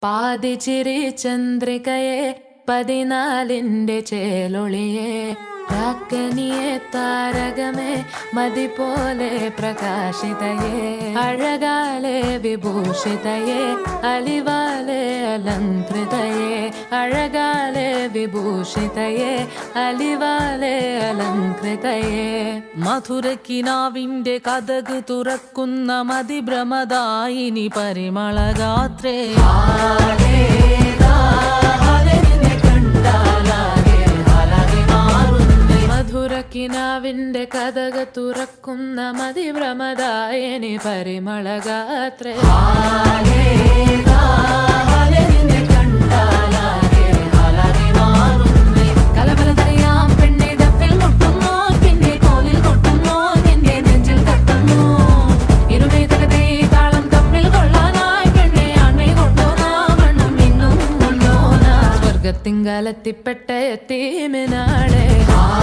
പാതിച്ചിരി ചന്ദ്രികയെ പതിനാലിന്റെ ചേലൊളിയെ രാക്കനിയെ താരകമേ മതി പോലെ പ്രകാശിതയെ അഴകാലെ വിഭൂഷിതയെ അലിവാലെ അലങ്കൃതയെ അഴകാലെ വിഭൂഷിതയെ അലിവാലെ അലങ്കൃതയെ മധുരക്കിനാവിന്റെ കഥക് തുറക്കുന്ന മതിഭ്രമദായിനി പരിമളഗാത്രേ മധുരക്കിനാവിന്റെ കഥക തുറക്കുന്ന മതിഭ്രമദായനി പരിമളഗാത്രേ കലബലതറിയാം പെണ്ണെ ഡപ്പിൽ മുട്ടുന്നു പിന്നെ കോലിൽ കൊട്ടുന്നു നിന്റെ നെഞ്ചിൽ തട്ടുന്നു ഇരുമേ തകതേ താളം തമ്മിൽ കൊള്ളാനായി പെണ്ണെ ആണെ കൊണ്ടോനാ വണ്ണം മിന്നും കൊണ്ടോനാ സ്വർഗത്തിങ്കലെത്തിപ്പെട്ട എത്തീമിനാളെ ആ